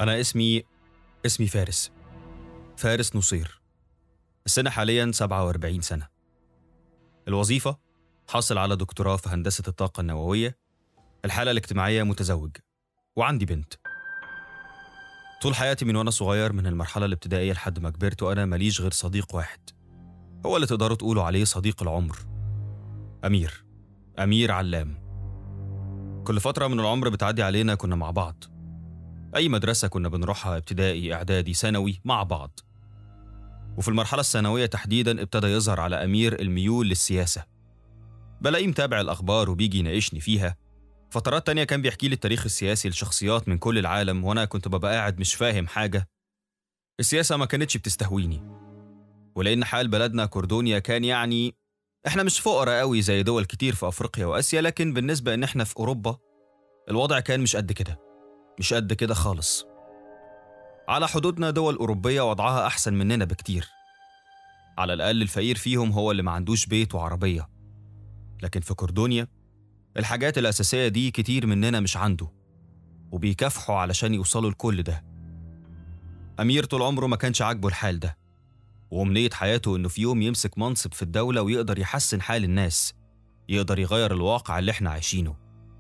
أنا اسمي اسمي فارس فارس نصير السنة حاليا 47 سنة الوظيفة حاصل على دكتوراه في هندسة الطاقة النووية الحالة الاجتماعية متزوج وعندي بنت طول حياتي من وأنا صغير من المرحلة الابتدائية لحد ما كبرت وأنا ماليش غير صديق واحد هو اللي تقدروا تقولوا عليه صديق العمر أمير أمير علام كل فترة من العمر بتعدي علينا كنا مع بعض أي مدرسة كنا بنروحها ابتدائي إعدادي ثانوي مع بعض وفي المرحلة الثانوية تحديدا ابتدى يظهر على أمير الميول للسياسة بلاقيه متابع الأخبار وبيجي يناقشني فيها فترات تانية كان بيحكي لي التاريخ السياسي لشخصيات من كل العالم وأنا كنت ببقى قاعد مش فاهم حاجة السياسة ما كانتش بتستهويني ولأن حال بلدنا كوردونيا كان يعني احنا مش فقراء قوي زي دول كتير في أفريقيا وآسيا لكن بالنسبة إن احنا في أوروبا الوضع كان مش قد كده مش قد كده خالص على حدودنا دول أوروبية وضعها أحسن مننا بكتير على الأقل الفقير فيهم هو اللي ما عندوش بيت وعربية لكن في كوردونيا الحاجات الأساسية دي كتير مننا مش عنده وبيكافحوا علشان يوصلوا لكل ده أمير طول عمره ما كانش عاجبه الحال ده وأمنية حياته إنه في يوم يمسك منصب في الدولة ويقدر يحسن حال الناس يقدر يغير الواقع اللي احنا عايشينه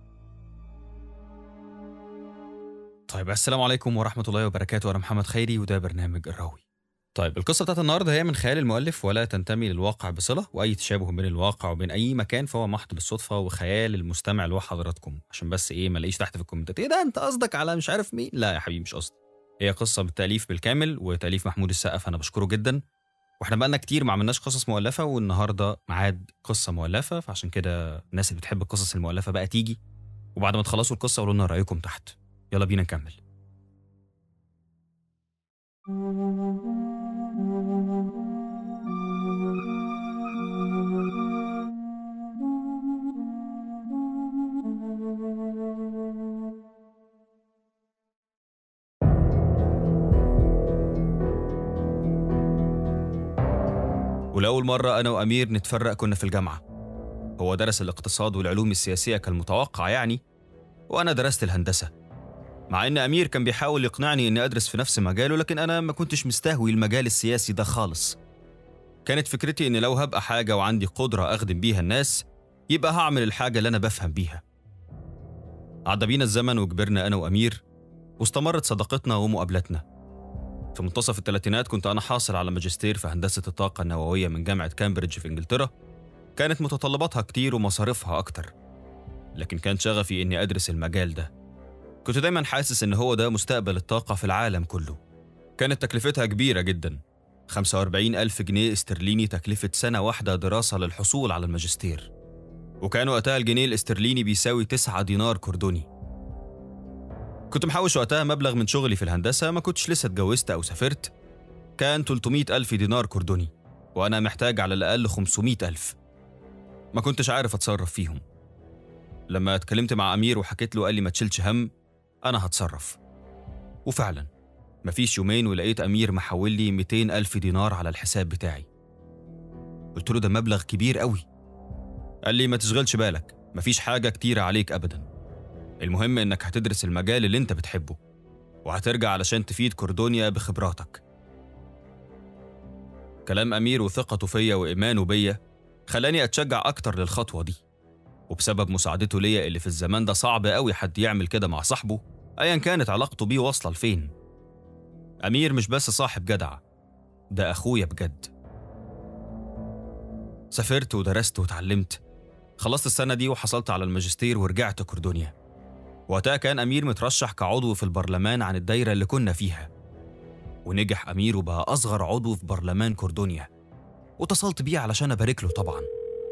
طيب السلام عليكم ورحمة الله وبركاته أنا محمد خيري وده برنامج الراوي طيب القصة بتاعت النهاردة هي من خيال المؤلف ولا تنتمي للواقع بصلة وأي تشابه بين الواقع وبين أي مكان فهو محض بالصدفة وخيال المستمع اللي هو حضراتكم عشان بس إيه ما الاقيش تحت في الكومنتات إيه ده أنت قصدك على مش عارف مين لا يا حبيبي مش قصدي هي قصة بالتأليف بالكامل وتأليف محمود السقف أنا بشكره جدا واحنا بقالنا كتير ما عملناش قصص مؤلفة والنهاردة ميعاد قصة مؤلفة فعشان كده الناس اللي بتحب القصص المؤلفة بقى تيجي وبعد ما تخلصوا القصة قولوا لنا رأيكم تحت يلا بينا نكمل ولأول مرة أنا وأمير نتفرق كنا في الجامعة هو درس الاقتصاد والعلوم السياسية كالمتوقع يعني وأنا درست الهندسة مع إن أمير كان بيحاول يقنعني إني أدرس في نفس مجاله لكن أنا ما كنتش مستهوي المجال السياسي ده خالص كانت فكرتي إن لو هبقى حاجة وعندي قدرة أخدم بيها الناس يبقى هعمل الحاجة اللي أنا بفهم بيها عدى بينا الزمن وكبرنا أنا وأمير واستمرت صداقتنا ومقابلتنا في منتصف الثلاثينات كنت أنا حاصل على ماجستير في هندسة الطاقة النووية من جامعة كامبريدج في إنجلترا كانت متطلباتها كتير ومصاريفها أكتر لكن كان شغفي إني أدرس المجال ده كنت دايما حاسس إن هو ده مستقبل الطاقة في العالم كله كانت تكلفتها كبيرة جدا 45 ألف جنيه استرليني تكلفة سنة واحدة دراسة للحصول على الماجستير وكان وقتها الجنيه الاسترليني بيساوي 9 دينار كردوني كنت محوش وقتها مبلغ من شغلي في الهندسة ما كنتش لسه اتجوزت أو سافرت كان 300 ألف دينار كردوني وأنا محتاج على الأقل 500 ألف ما كنتش عارف أتصرف فيهم لما اتكلمت مع أمير وحكيت له قال لي ما تشيلش هم أنا هتصرف وفعلا مفيش يومين ولقيت أمير محول لي 200 ألف دينار على الحساب بتاعي قلت له ده مبلغ كبير قوي قال لي ما تشغلش بالك مفيش حاجة كتيرة عليك أبدا المهم إنك هتدرس المجال اللي أنت بتحبه وهترجع علشان تفيد كوردونيا بخبراتك كلام أمير وثقته فيا وإيمانه بيا خلاني أتشجع أكتر للخطوة دي وبسبب مساعدته ليا اللي في الزمان ده صعب قوي حد يعمل كده مع صاحبه أيا كانت علاقته بيه واصلة لفين أمير مش بس صاحب جدع ده أخويا بجد سافرت ودرست وتعلمت خلصت السنة دي وحصلت على الماجستير ورجعت كوردونيا وقتها كان أمير مترشح كعضو في البرلمان عن الدايرة اللي كنا فيها ونجح أمير وبقى أصغر عضو في برلمان كوردونيا واتصلت بيه علشان أبارك له طبعا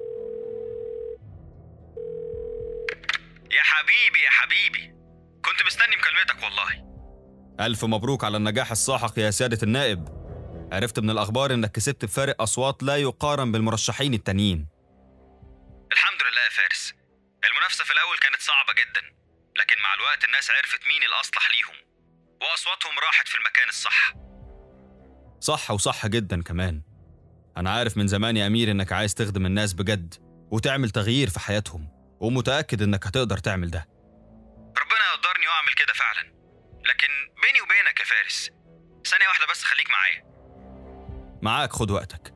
يا حبيبي يا حبيبي كنت مستني مكالمتك والله ألف مبروك على النجاح الساحق يا سيادة النائب عرفت من الأخبار إنك كسبت بفارق أصوات لا يقارن بالمرشحين التانيين الحمد لله يا فارس المنافسة في الأول كانت صعبة جدا لكن مع الوقت الناس عرفت مين الأصلح ليهم وأصواتهم راحت في المكان الصح صح وصح جدا كمان أنا عارف من زمان يا أمير إنك عايز تخدم الناس بجد وتعمل تغيير في حياتهم ومتأكد إنك هتقدر تعمل ده ربنا يقدرني وأعمل كده فعلا لكن بيني وبينك يا فارس ثانية واحدة بس خليك معايا معاك خد وقتك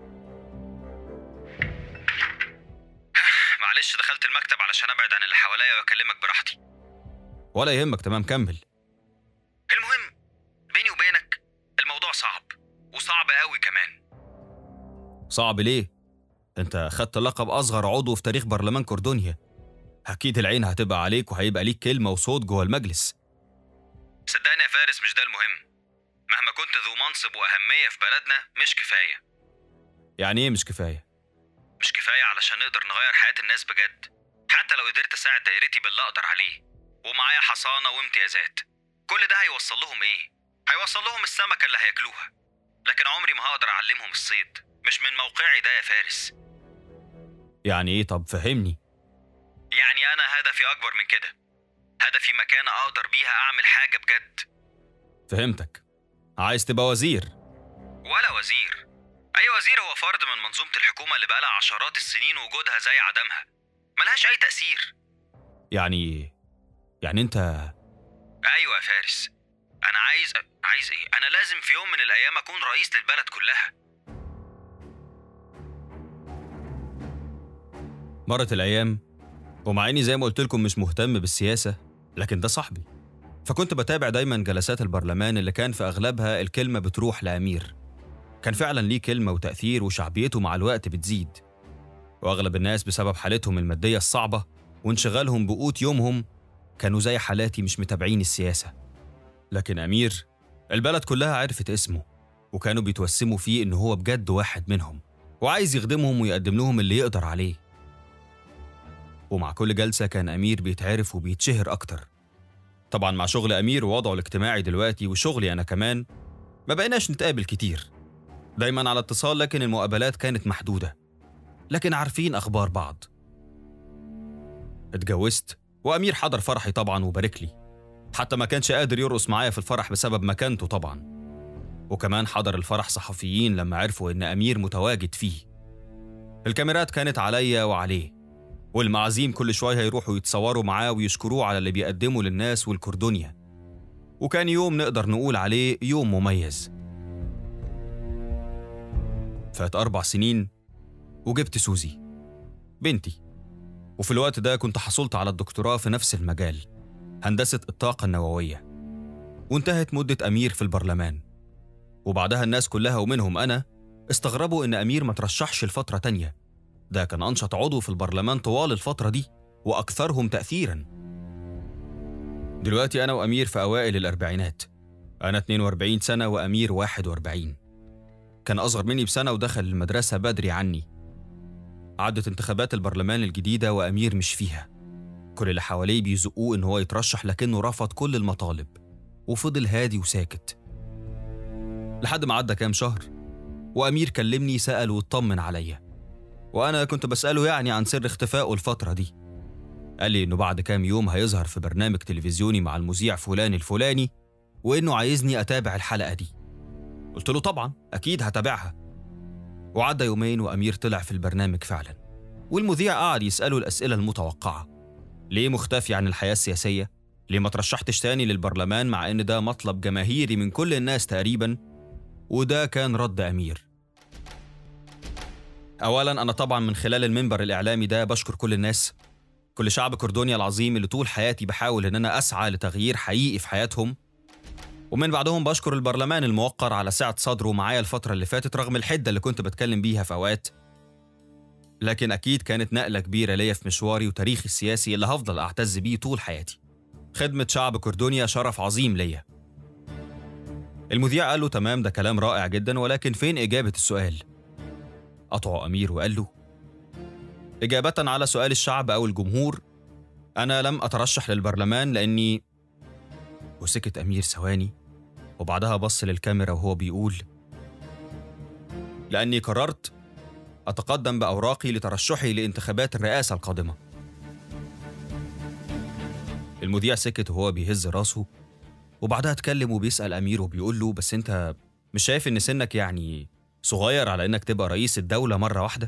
معلش دخلت المكتب علشان ابعد عن اللي حواليا واكلمك براحتي ولا يهمك تمام كمل المهم بيني وبينك الموضوع صعب وصعب قوي كمان صعب ليه انت خدت لقب اصغر عضو في تاريخ برلمان كوردونيا اكيد العين هتبقى عليك وهيبقى ليك كلمه وصوت جوه المجلس صدقني يا فارس مش ده المهم مهما كنت ذو منصب وأهمية في بلدنا مش كفاية يعني ايه مش كفايه مش كفاية علشان نقدر نغير حياة الناس بجد حتى لو قدرت أساعد دايرتي باللي أقدر عليه ومعايا حصانة وامتيازات كل ده هيوصل لهم إيه؟ هيوصل لهم السمكة اللي هياكلوها لكن عمري ما هقدر أعلمهم الصيد مش من موقعي ده يا فارس يعني ايه طب فهمني يعني أنا هدفي أكبر من كده هدفي مكانة أقدر بيها أعمل حاجة بجد فهمتك عايز تبقى وزير ولا وزير أي وزير هو فرد من منظومة الحكومة اللي بقالها عشرات السنين وجودها زي عدمها ملهاش أي تأثير يعني يعني انت أيوة يا فارس أنا عايز عايز إيه؟ أنا لازم في يوم من الأيام أكون رئيس للبلد كلها مرت الايام ومع اني زي ما قلت لكم مش مهتم بالسياسه لكن ده صاحبي فكنت بتابع دايما جلسات البرلمان اللي كان في اغلبها الكلمه بتروح لامير كان فعلا ليه كلمه وتاثير وشعبيته مع الوقت بتزيد واغلب الناس بسبب حالتهم الماديه الصعبه وانشغالهم بقوت يومهم كانوا زي حالاتي مش متابعين السياسه لكن امير البلد كلها عرفت اسمه وكانوا بيتوسموا فيه ان هو بجد واحد منهم وعايز يخدمهم ويقدم لهم اللي يقدر عليه ومع كل جلسة كان أمير بيتعرف وبيتشهر أكتر طبعا مع شغل أمير ووضعه الاجتماعي دلوقتي وشغلي أنا كمان ما بقيناش نتقابل كتير دايما على اتصال لكن المقابلات كانت محدودة لكن عارفين أخبار بعض اتجوزت وأمير حضر فرحي طبعا وبارك لي حتى ما كانش قادر يرقص معايا في الفرح بسبب مكانته طبعا وكمان حضر الفرح صحفيين لما عرفوا إن أمير متواجد فيه الكاميرات كانت عليا وعليه والمعازيم كل شوية هيروحوا يتصوروا معاه ويشكروه على اللي بيقدمه للناس والكردونيا وكان يوم نقدر نقول عليه يوم مميز فات أربع سنين وجبت سوزي بنتي وفي الوقت ده كنت حصلت على الدكتوراه في نفس المجال هندسة الطاقة النووية وانتهت مدة أمير في البرلمان وبعدها الناس كلها ومنهم أنا استغربوا إن أمير ما ترشحش لفترة تانية ده كان أنشط عضو في البرلمان طوال الفترة دي وأكثرهم تأثيرا دلوقتي أنا وأمير في أوائل الأربعينات أنا 42 سنة وأمير 41 كان أصغر مني بسنة ودخل المدرسة بدري عني عدت انتخابات البرلمان الجديدة وأمير مش فيها كل اللي حواليه بيزقوه إن هو يترشح لكنه رفض كل المطالب وفضل هادي وساكت لحد ما عدى كام شهر وأمير كلمني سأل واطمن عليا وأنا كنت بسأله يعني عن سر اختفائه الفترة دي قال لي إنه بعد كام يوم هيظهر في برنامج تلفزيوني مع المذيع فلان الفلاني وإنه عايزني أتابع الحلقة دي قلت له طبعا أكيد هتابعها وعدى يومين وأمير طلع في البرنامج فعلا والمذيع قعد يسأله الأسئلة المتوقعة ليه مختفي عن الحياة السياسية؟ ليه ما ترشحتش تاني للبرلمان مع إن ده مطلب جماهيري من كل الناس تقريبا؟ وده كان رد أمير أولا أنا طبعا من خلال المنبر الإعلامي ده بشكر كل الناس كل شعب كردونيا العظيم اللي طول حياتي بحاول إن أنا أسعى لتغيير حقيقي في حياتهم ومن بعدهم بشكر البرلمان الموقر على سعة صدره معايا الفترة اللي فاتت رغم الحدة اللي كنت بتكلم بيها في أوقات لكن أكيد كانت نقلة كبيرة ليا في مشواري وتاريخي السياسي اللي هفضل أعتز بيه طول حياتي خدمة شعب كردونيا شرف عظيم ليا المذيع قال له تمام ده كلام رائع جدا ولكن فين إجابة السؤال؟ قطعه أمير وقال له إجابة على سؤال الشعب أو الجمهور أنا لم أترشح للبرلمان لأني وسكت أمير ثواني وبعدها بص للكاميرا وهو بيقول لأني قررت أتقدم بأوراقي لترشحي لانتخابات الرئاسة القادمة المذيع سكت وهو بيهز راسه وبعدها اتكلم وبيسأل أمير وبيقول له بس أنت مش شايف إن سنك يعني صغير على إنك تبقى رئيس الدولة مرة واحدة؟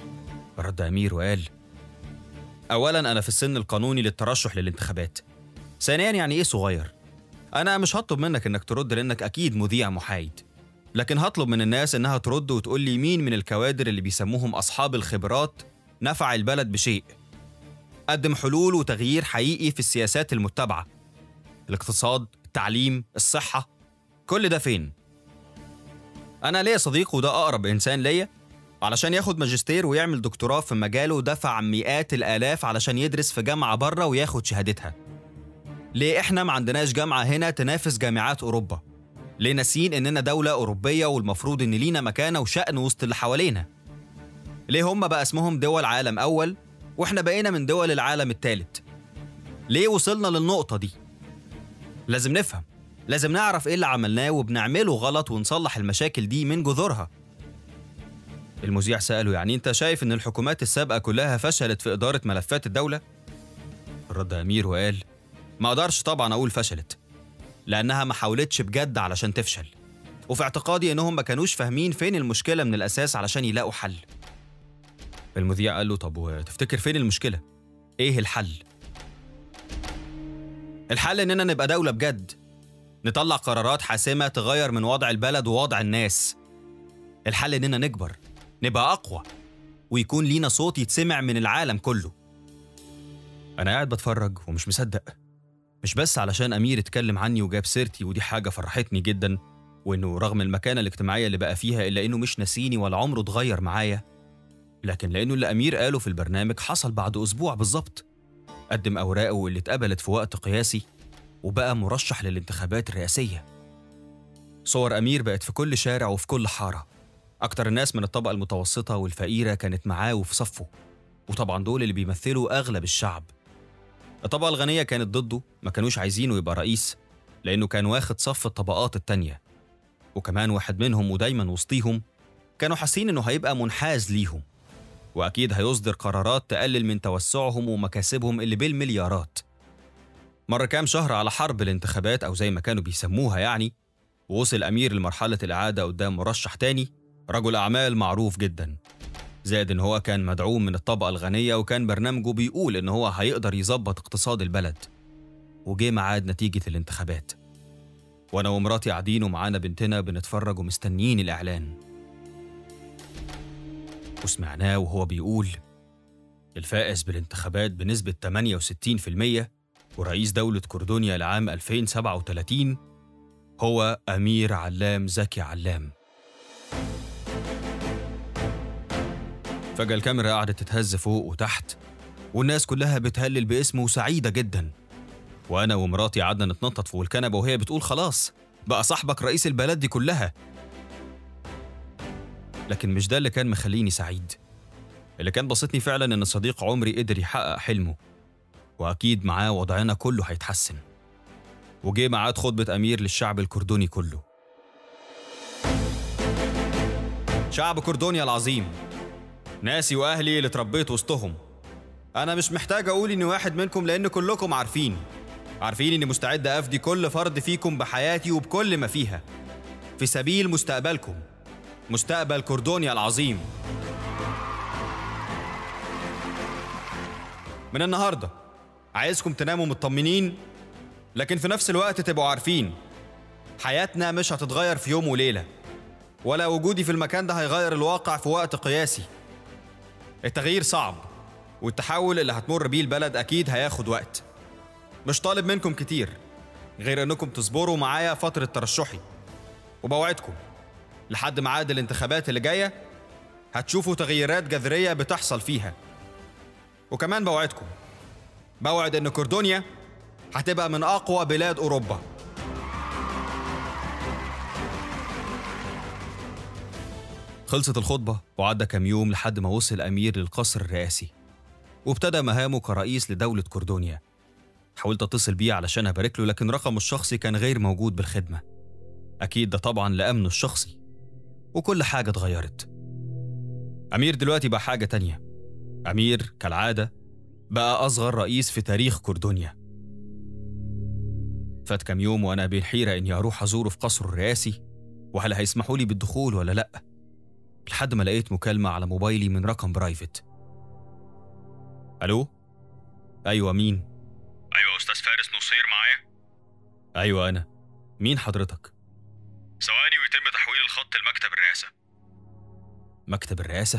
رد أمير وقال أولا أنا في السن القانوني للترشح للانتخابات ثانيا يعني ايه صغير انا مش هطلب منك انك ترد لانك اكيد مذيع محايد لكن هطلب من الناس انها ترد وتقول لي مين من الكوادر اللي بيسموهم اصحاب الخبرات نفع البلد بشيء قدم حلول وتغيير حقيقي في السياسات المتبعه الاقتصاد التعليم الصحه كل ده فين انا ليا صديق وده اقرب انسان ليا علشان ياخد ماجستير ويعمل دكتوراه في مجاله دفع مئات الالاف علشان يدرس في جامعه بره وياخد شهادتها ليه احنا ما عندناش جامعه هنا تنافس جامعات اوروبا ليه ناسيين اننا دوله اوروبيه والمفروض ان لينا مكانه وشأن وسط اللي حوالينا ليه هم بقى اسمهم دول عالم اول واحنا بقينا من دول العالم الثالث ليه وصلنا للنقطه دي لازم نفهم لازم نعرف ايه اللي عملناه وبنعمله غلط ونصلح المشاكل دي من جذورها المذيع سأله يعني انت شايف ان الحكومات السابقة كلها فشلت في إدارة ملفات الدولة؟ رد أمير وقال ما أقدرش طبعا أقول فشلت لأنها ما حاولتش بجد علشان تفشل وفي اعتقادي إنهم ما كانوش فاهمين فين المشكلة من الأساس علشان يلاقوا حل المذيع قال له طب وتفتكر فين المشكلة؟ إيه الحل؟ الحل إننا نبقى دولة بجد نطلع قرارات حاسمة تغير من وضع البلد ووضع الناس الحل إننا نكبر نبقى أقوى ويكون لينا صوت يتسمع من العالم كله أنا قاعد بتفرج ومش مصدق مش بس علشان أمير اتكلم عني وجاب سيرتي ودي حاجة فرحتني جدا وإنه رغم المكانة الاجتماعية اللي بقى فيها إلا إنه مش ناسيني ولا عمره اتغير معايا لكن لأنه اللي أمير قاله في البرنامج حصل بعد أسبوع بالظبط قدم أوراقه اللي اتقبلت في وقت قياسي وبقى مرشح للانتخابات الرئاسية صور أمير بقت في كل شارع وفي كل حارة أكتر الناس من الطبقة المتوسطة والفقيرة كانت معاه وفي صفه وطبعا دول اللي بيمثلوا أغلب الشعب الطبقة الغنية كانت ضده ما كانوش عايزينه يبقى رئيس لأنه كان واخد صف الطبقات التانية وكمان واحد منهم ودايما وسطيهم كانوا حاسين إنه هيبقى منحاز ليهم وأكيد هيصدر قرارات تقلل من توسعهم ومكاسبهم اللي بالمليارات مر كام شهر على حرب الانتخابات أو زي ما كانوا بيسموها يعني ووصل أمير لمرحلة الإعادة قدام مرشح تاني رجل أعمال معروف جدا زائد إن هو كان مدعوم من الطبقة الغنية وكان برنامجه بيقول إن هو هيقدر يظبط اقتصاد البلد وجه ميعاد نتيجة الانتخابات وأنا ومراتي قاعدين ومعانا بنتنا بنتفرج ومستنيين الإعلان وسمعناه وهو بيقول الفائز بالانتخابات بنسبة 68% ورئيس دولة كردونيا لعام 2037 هو أمير علام زكي علام فجأة الكاميرا قعدت تتهز فوق وتحت والناس كلها بتهلل باسمه وسعيدة جدا وأنا ومراتي قعدنا نتنطط فوق الكنبة وهي بتقول خلاص بقى صاحبك رئيس البلد دي كلها لكن مش ده اللي كان مخليني سعيد اللي كان بسطني فعلا إن صديق عمري قدر يحقق حلمه وأكيد معاه وضعنا كله هيتحسن وجه ميعاد خطبة أمير للشعب الكردوني كله شعب كردونيا العظيم ناسي وأهلي اللي اتربيت وسطهم أنا مش محتاج أقول إني واحد منكم لأن كلكم عارفين عارفين إني مستعد أفدي كل فرد فيكم بحياتي وبكل ما فيها في سبيل مستقبلكم مستقبل كردونيا العظيم من النهارده عايزكم تناموا مطمنين لكن في نفس الوقت تبقوا عارفين حياتنا مش هتتغير في يوم وليله ولا وجودي في المكان ده هيغير الواقع في وقت قياسي التغيير صعب والتحول اللي هتمر بيه البلد اكيد هياخد وقت مش طالب منكم كتير غير انكم تصبروا معايا فتره ترشحي وبوعدكم لحد ميعاد الانتخابات اللي جايه هتشوفوا تغييرات جذريه بتحصل فيها وكمان بوعدكم بوعد ان كردونيا هتبقى من اقوى بلاد اوروبا خلصت الخطبة وعدى كام يوم لحد ما وصل أمير للقصر الرئاسي وابتدى مهامه كرئيس لدولة كردونيا حاولت أتصل بيه علشان أبارك له لكن رقمه الشخصي كان غير موجود بالخدمة أكيد ده طبعا لأمنه الشخصي وكل حاجة اتغيرت أمير دلوقتي بقى حاجة تانية أمير كالعادة بقى أصغر رئيس في تاريخ كردونيا فات كام يوم وأنا بالحيرة إني أروح أزوره في قصره الرئاسي وهل هيسمحوا لي بالدخول ولا لأ لحد ما لقيت مكالمة على موبايلي من رقم برايفت ألو؟ أيوة مين؟ ايوه استاذ فارس نصير أيوة أنا مين حضرتك؟ ثواني ويتم تحويل الخط لمكتب الرئاسة مكتب الرئاسة؟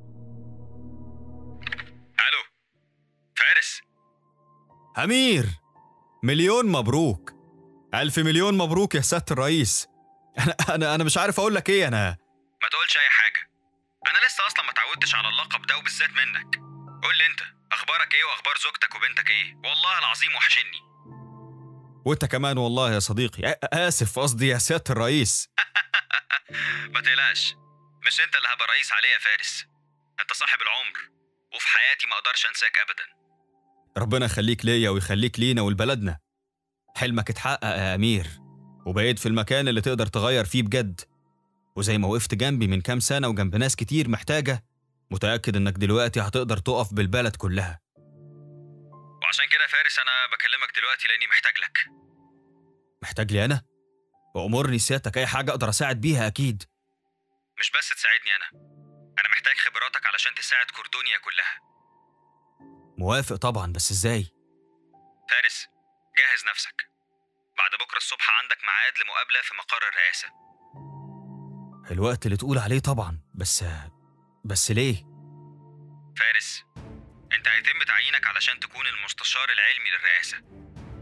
ألو فارس أمير مليون مبروك ألف مليون مبروك يا سيادة الرئيس أنا أنا أنا مش عارف أقول لك إيه أنا ما تقولش أي حاجة أنا لسه أصلا ما تعودتش على اللقب ده وبالذات منك قول لي أنت أخبارك إيه وأخبار زوجتك وبنتك إيه والله العظيم وحشني وأنت كمان والله يا صديقي آ- آسف قصدي يا سيادة الرئيس ما تقلقش مش أنت اللي هبقى رئيس عليه يا فارس أنت صاحب العمر وفي حياتي ما أقدرش أنساك أبدا ربنا يخليك ليا ويخليك لينا ولبلدنا حلمك اتحقق يا أمير وبقيت في المكان اللي تقدر تغير فيه بجد وزي ما وقفت جنبي من كام سنة وجنب ناس كتير محتاجة متأكد إنك دلوقتي هتقدر تقف بالبلد كلها وعشان كده يا فارس أنا بكلمك دلوقتي لأني محتاج لك محتاج لي أنا؟ وأمرني سيادتك أي حاجة أقدر أساعد بيها أكيد مش بس تساعدني أنا أنا محتاج خبراتك علشان تساعد كوردونيا كلها موافق طبعا بس إزاي؟ فارس جهز نفسك بعد بكرة الصبح عندك ميعاد لمقابلة في مقر الرئاسة الوقت اللي تقول عليه طبعا بس بس ليه؟ فارس انت هيتم تعيينك علشان تكون المستشار العلمي للرئاسة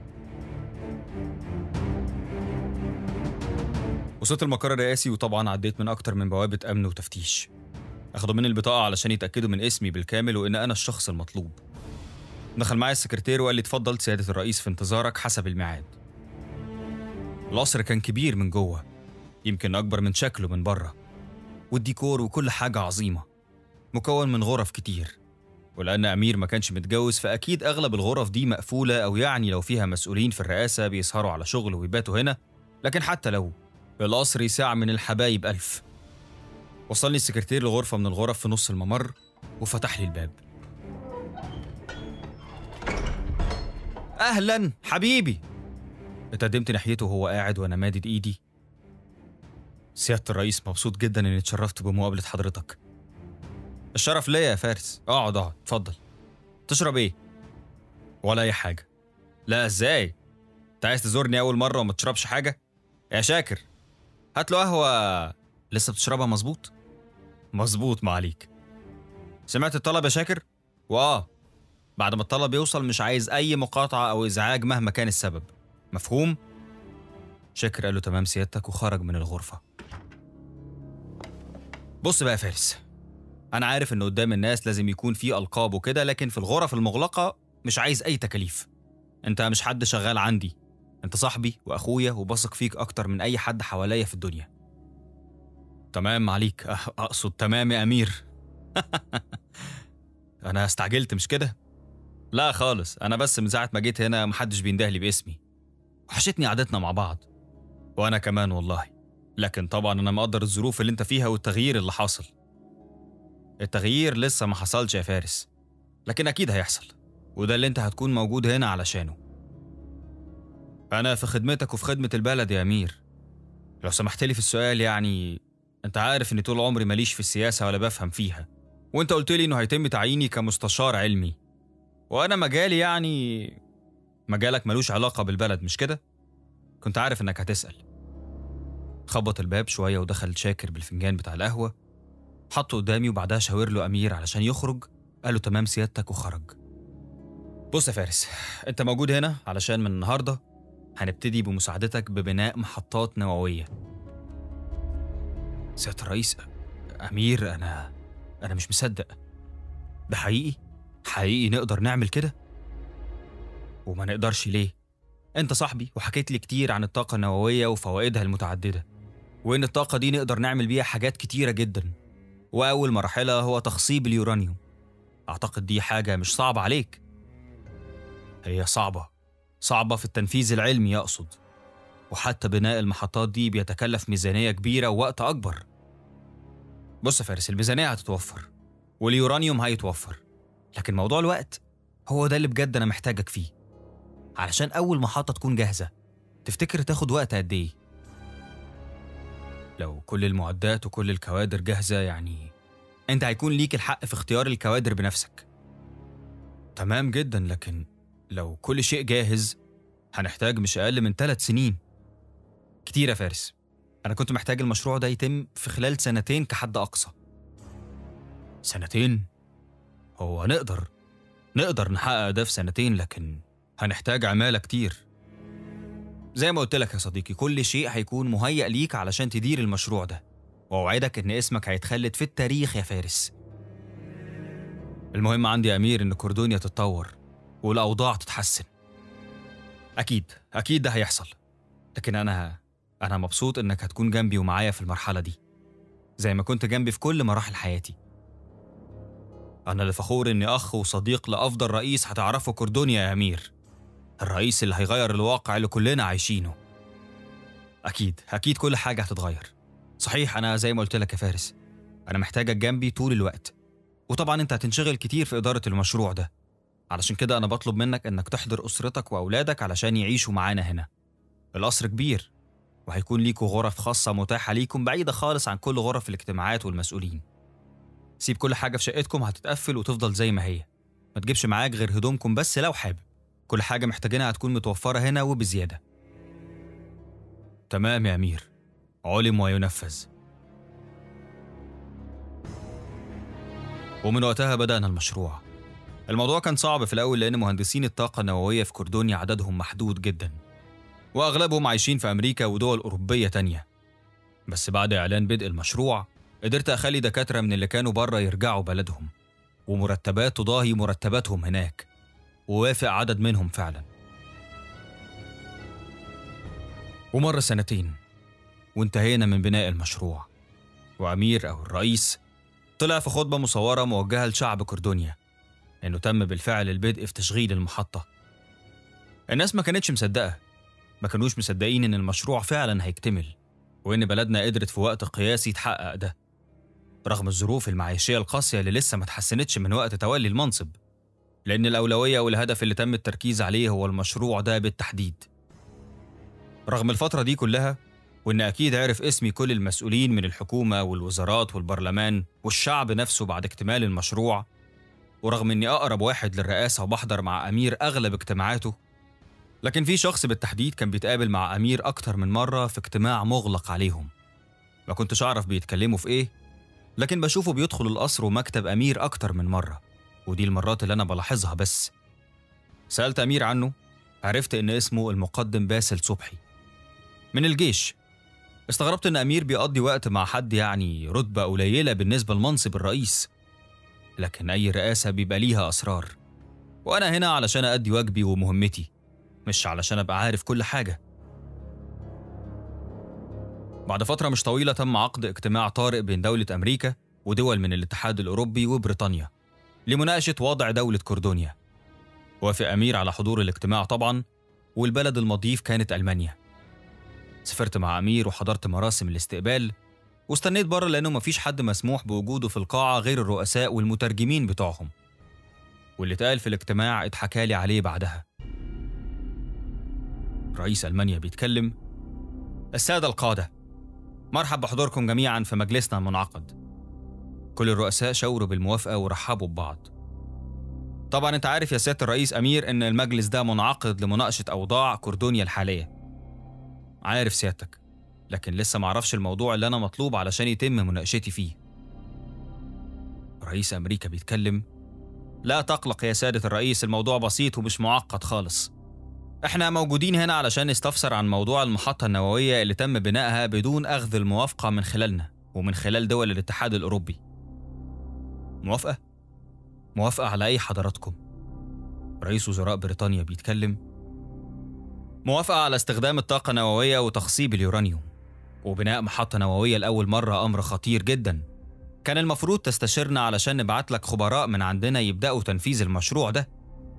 وصلت المقر الرئاسي وطبعا عديت من أكتر من بوابة أمن وتفتيش أخدوا مني البطاقة علشان يتأكدوا من اسمي بالكامل وإن أنا الشخص المطلوب دخل معايا السكرتير وقال لي اتفضل سيادة الرئيس في انتظارك حسب الميعاد القصر كان كبير من جوه يمكن أكبر من شكله من بره والديكور وكل حاجة عظيمة مكون من غرف كتير ولأن أمير ما كانش متجوز فأكيد أغلب الغرف دي مقفولة أو يعني لو فيها مسؤولين في الرئاسة بيسهروا على شغل ويباتوا هنا لكن حتى لو القصر يساع من الحبايب ألف وصلني السكرتير لغرفة من الغرف في نص الممر وفتح لي الباب أهلا حبيبي اتقدمت ناحيته وهو قاعد وأنا مادد إيدي سيادة الرئيس مبسوط جدا إني اتشرفت بمقابلة حضرتك الشرف ليا يا فارس اقعد اقعد اتفضل تشرب ايه ولا اي حاجه لا ازاي انت عايز تزورني اول مره وما تشربش حاجه يا شاكر هات له قهوه لسه بتشربها مظبوط مظبوط ما عليك سمعت الطلب يا شاكر واه بعد ما الطلب يوصل مش عايز اي مقاطعه او ازعاج مهما كان السبب مفهوم شاكر قال له تمام سيادتك وخرج من الغرفه بص بقى يا فارس أنا عارف إن قدام الناس لازم يكون في ألقاب وكده لكن في الغرف المغلقة مش عايز أي تكاليف. أنت مش حد شغال عندي. أنت صاحبي وأخويا وبثق فيك أكتر من أي حد حواليا في الدنيا. تمام عليك أه، أقصد تمام يا أمير. أنا استعجلت مش كده؟ لا خالص أنا بس من ساعة ما جيت هنا محدش بيندهلي باسمي. وحشتني قعدتنا مع بعض. وأنا كمان والله. لكن طبعا أنا مقدر الظروف اللي أنت فيها والتغيير اللي حاصل. التغيير لسه ما حصلش يا فارس لكن أكيد هيحصل وده اللي أنت هتكون موجود هنا علشانه أنا في خدمتك وفي خدمة البلد يا أمير لو سمحت لي في السؤال يعني أنت عارف إني طول عمري ماليش في السياسة ولا بفهم فيها وأنت قلت لي إنه هيتم تعييني كمستشار علمي وأنا مجالي يعني مجالك ملوش علاقة بالبلد مش كده؟ كنت عارف إنك هتسأل خبط الباب شوية ودخل شاكر بالفنجان بتاع القهوة حطه قدامي وبعدها شاور له امير علشان يخرج قال له تمام سيادتك وخرج بص يا فارس انت موجود هنا علشان من النهارده هنبتدي بمساعدتك ببناء محطات نوويه سياده الرئيس امير انا انا مش مصدق ده حقيقي حقيقي نقدر نعمل كده وما نقدرش ليه انت صاحبي وحكيت لي كتير عن الطاقه النوويه وفوائدها المتعدده وان الطاقه دي نقدر نعمل بيها حاجات كتيره جدا وأول مرحلة هو تخصيب اليورانيوم أعتقد دي حاجة مش صعبة عليك هي صعبة صعبة في التنفيذ العلمي أقصد وحتى بناء المحطات دي بيتكلف ميزانية كبيرة ووقت أكبر بص يا فارس الميزانية هتتوفر واليورانيوم هيتوفر لكن موضوع الوقت هو ده اللي بجد أنا محتاجك فيه علشان أول محطة تكون جاهزة تفتكر تاخد وقت قد إيه؟ لو كل المعدات وكل الكوادر جاهزة يعني أنت هيكون ليك الحق في اختيار الكوادر بنفسك تمام جدا لكن لو كل شيء جاهز هنحتاج مش أقل من ثلاث سنين كتير يا فارس أنا كنت محتاج المشروع ده يتم في خلال سنتين كحد أقصى سنتين؟ هو نقدر نقدر نحقق ده في سنتين لكن هنحتاج عمالة كتير زي ما قلت لك يا صديقي كل شيء هيكون مهيأ ليك علشان تدير المشروع ده وأوعدك إن اسمك هيتخلد في التاريخ يا فارس المهم عندي يا أمير إن كوردونيا تتطور والأوضاع تتحسن أكيد أكيد ده هيحصل لكن أنا أنا مبسوط إنك هتكون جنبي ومعايا في المرحلة دي زي ما كنت جنبي في كل مراحل حياتي أنا اللي فخور إني أخ وصديق لأفضل رئيس هتعرفه كوردونيا يا أمير الرئيس اللي هيغير الواقع اللي كلنا عايشينه أكيد أكيد كل حاجة هتتغير صحيح أنا زي ما قلت لك يا فارس أنا محتاجك جنبي طول الوقت وطبعا أنت هتنشغل كتير في إدارة المشروع ده علشان كده أنا بطلب منك إنك تحضر أسرتك وأولادك علشان يعيشوا معانا هنا القصر كبير وهيكون ليكوا غرف خاصة متاحة ليكم بعيدة خالص عن كل غرف الاجتماعات والمسؤولين سيب كل حاجة في شقتكم هتتقفل وتفضل زي ما هي ما تجيبش معاك غير هدومكم بس لو حابب كل حاجة محتاجينها هتكون متوفرة هنا وبزيادة تمام يا أمير علم وينفذ ومن وقتها بدأنا المشروع الموضوع كان صعب في الأول لأن مهندسين الطاقة النووية في كوردونيا عددهم محدود جدا وأغلبهم عايشين في أمريكا ودول أوروبية تانية بس بعد إعلان بدء المشروع قدرت أخلي دكاترة من اللي كانوا بره يرجعوا بلدهم ومرتبات تضاهي مرتباتهم هناك ووافق عدد منهم فعلا ومر سنتين وانتهينا من بناء المشروع وأمير أو الرئيس طلع في خطبة مصورة موجهة لشعب كوردونيا إنه تم بالفعل البدء في تشغيل المحطة الناس ما كانتش مصدقة ما كانوش مصدقين إن المشروع فعلا هيكتمل وإن بلدنا قدرت في وقت قياسي تحقق ده رغم الظروف المعيشية القاسية اللي لسه ما اتحسنتش من وقت تولي المنصب لأن الأولوية والهدف اللي تم التركيز عليه هو المشروع ده بالتحديد رغم الفترة دي كلها وإن أكيد عرف اسمي كل المسؤولين من الحكومة والوزارات والبرلمان والشعب نفسه بعد اكتمال المشروع ورغم إني أقرب واحد للرئاسة وبحضر مع أمير أغلب اجتماعاته لكن في شخص بالتحديد كان بيتقابل مع أمير أكتر من مرة في اجتماع مغلق عليهم ما كنتش أعرف بيتكلموا في إيه لكن بشوفه بيدخل القصر ومكتب أمير أكتر من مرة ودي المرات اللي أنا بلاحظها بس سألت أمير عنه عرفت إن اسمه المقدم باسل صبحي من الجيش استغربت إن أمير بيقضي وقت مع حد يعني رتبة قليلة بالنسبة لمنصب الرئيس لكن أي رئاسة بيبقى ليها أسرار وأنا هنا علشان أدي واجبي ومهمتي مش علشان أبقى عارف كل حاجة بعد فترة مش طويلة تم عقد اجتماع طارئ بين دولة أمريكا ودول من الاتحاد الأوروبي وبريطانيا لمناقشة وضع دولة كوردونيا وافق أمير على حضور الاجتماع طبعا والبلد المضيف كانت ألمانيا سافرت مع أمير وحضرت مراسم الاستقبال واستنيت بره لأنه مفيش حد مسموح بوجوده في القاعة غير الرؤساء والمترجمين بتوعهم واللي اتقال في الاجتماع اتحكالي عليه بعدها رئيس ألمانيا بيتكلم السادة القادة مرحب بحضوركم جميعا في مجلسنا المنعقد كل الرؤساء شاوروا بالموافقة ورحبوا ببعض طبعا انت عارف يا سيادة الرئيس أمير إن المجلس ده منعقد لمناقشة أوضاع كوردونيا الحالية عارف سيادتك لكن لسه معرفش الموضوع اللي أنا مطلوب علشان يتم مناقشتي فيه رئيس أمريكا بيتكلم لا تقلق يا سادة الرئيس الموضوع بسيط ومش معقد خالص احنا موجودين هنا علشان نستفسر عن موضوع المحطة النووية اللي تم بنائها بدون أخذ الموافقة من خلالنا ومن خلال دول الاتحاد الأوروبي موافقة؟ موافقة على أي حضراتكم رئيس وزراء بريطانيا بيتكلم موافقة على استخدام الطاقة النووية وتخصيب اليورانيوم وبناء محطة نووية لأول مرة أمر خطير جدا كان المفروض تستشيرنا علشان نبعت لك خبراء من عندنا يبدأوا تنفيذ المشروع ده